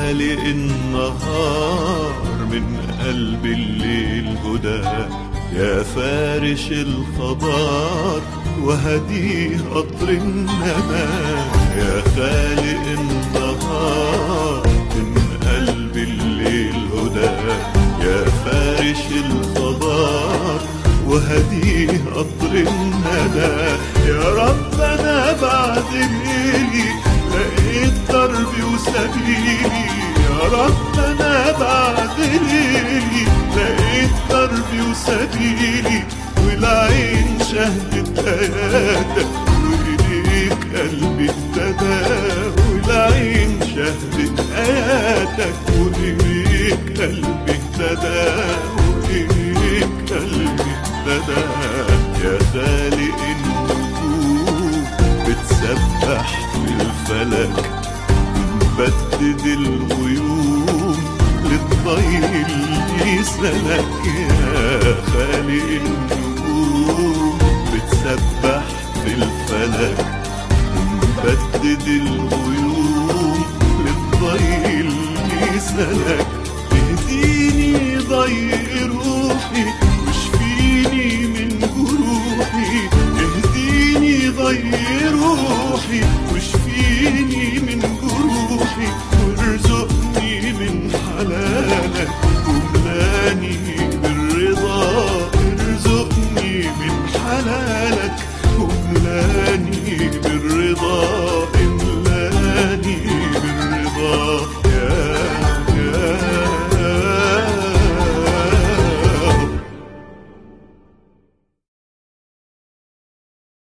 خالق النهار من قلب الليل هدى يا فارش الخضار وهديه قطر الندى يا خالق النهار من قلب الليل هدى يا فارش الخضار وهديه قطر الندى يا رب انا بعد ليلي لقيت دربي وسبيلي يا رب انا بعد ليلي لقيت دربي وسبيلي والعين شهدت اياتك واليك قلبي ابتدى والعين شهدت اياتك واليك قلبي ابتدى واليك قلبي ابتدى يا خالق النجوم بتسبح في الفلك بتبدد الغيوم للطير اللي سلك يا خالق النجوم بتسبح في الفلك بتبدد الغيوم للطير اللي سلك تهديني ضيق